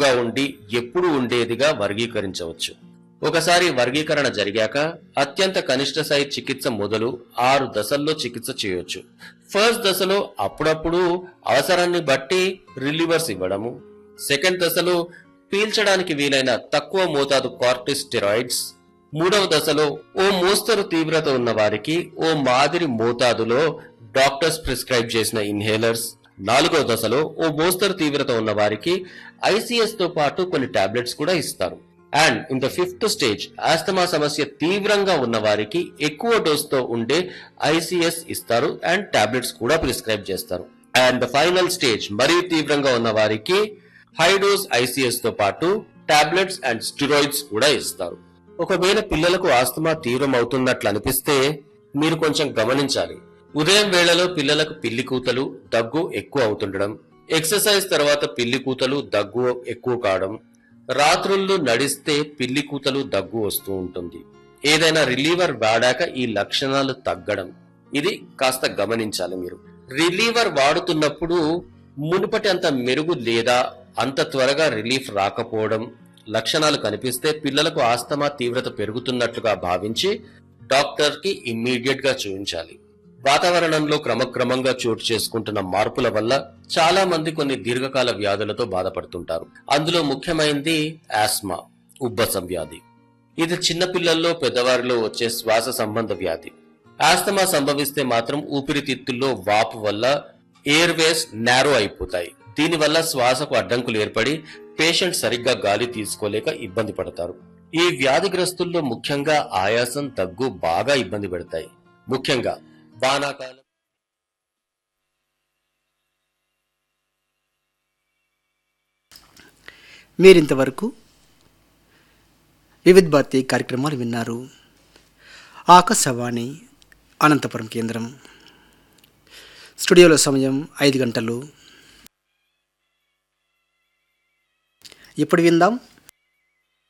తక్కువగా ఉండి ఎప్పుడు ఉండేదిగా వర్గీకరించవచ్చు ఒకసారి వర్గీకరణ జరిగాక అత్యంత కనిష్ట స్థాయి చికిత్స మొదలు ఆరు దశల్లో చికిత్స చేయొచ్చు ఫస్ట్ దశలో అప్పుడప్పుడు అవసరాన్ని బట్టి రిలీవర్స్ ఇవ్వడము సెకండ్ దశలో పీల్చడానికి వీలైన తక్కువ మోతాదు కార్టిస్టెరాయిడ్స్ మూడవ దశలో ఓ మోస్తరు తీవ్రత ఉన్న వారికి ఓ మాదిరి మోతాదులో డాక్టర్స్ ప్రిస్క్రైబ్ చేసిన ఇన్హేలర్స్ నాలుగవ దశలో ఓ మోస్తరు తీవ్రత ఉన్న వారికి ఐసీఎస్ తో పాటు కొన్ని టాబ్లెట్స్ కూడా ఇస్తారు and in the fifth stage asthma సమస్య తీవ్రంగా ఉన్న వారికి ఎక్కువ డోస్ తో ఉండే ఐసీఎస్ ఇస్తారు అండ్ టాబ్లెట్స్ కూడా ప్రిస్క్రైబ్ చేస్తారు అండ్ ద ఫైనల్ స్టేజ్ మరీ తీవ్రంగా ఉన్న వారికి హై డోస్ ఐసీఎస్ తో పాటు టాబ్లెట్స్ అండ్ స్టిరాయిడ్స్ కూడా ఇస్తారు ఒకవేళ పిల్లలకు ఆస్తమా తీవ్రం అవుతున్నట్లు అనిపిస్తే మీరు కొంచెం గమనించాలి ఉదయం వేళలో పిల్లలకు పిల్లి కూతలు దగ్గు ఎక్కువ అవుతుండడం ఎక్సర్సైజ్ తర్వాత పిల్లి కూతలు దగ్గు ఎక్కువ కావడం రాత్రుల్లో నడిస్తే పిల్లి కూతలు దగ్గు వస్తూ ఉంటుంది ఏదైనా రిలీవర్ వాడాక ఈ లక్షణాలు తగ్గడం ఇది కాస్త గమనించాలి మీరు రిలీవర్ వాడుతున్నప్పుడు మునుపటి అంత మెరుగు లేదా అంత త్వరగా రిలీఫ్ రాకపోవడం లక్షణాలు కనిపిస్తే పిల్లలకు ఆస్తమా తీవ్రత పెరుగుతున్నట్లుగా భావించి డాక్టర్ కి ఇమ్మీడియట్ గా చూపించాలి వాతావరణంలో క్రమక్రమంగా చోటు చేసుకుంటున్న మార్పుల వల్ల చాలా మంది కొన్ని దీర్ఘకాల వ్యాధులతో బాధపడుతుంటారు అందులో ముఖ్యమైనది ఆస్మా ఉబ్బసం వ్యాధి ఇది చిన్నపిల్లల్లో పెద్దవారిలో వచ్చే శ్వాస సంబంధ వ్యాధి ఆస్తమా సంభవిస్తే మాత్రం ఊపిరితిత్తుల్లో వాపు వల్ల ఎయిర్ వేస్ నేరో అయిపోతాయి దీనివల్ల శ్వాసకు అడ్డంకులు ఏర్పడి పేషెంట్ సరిగ్గా గాలి తీసుకోలేక ఇబ్బంది పడతారు ఈ వ్యాధిగ్రస్తుల్లో ముఖ్యంగా ఆయాసం దగ్గు బాగా ఇబ్బంది పెడతాయి ముఖ్యంగా వానాకాలం మీరింతవరకు వివిధ భారతి కార్యక్రమాలు విన్నారు ఆకాశవాణి అనంతపురం కేంద్రం స్టూడియోలో సమయం ఐదు గంటలు ఇప్పుడు విందాం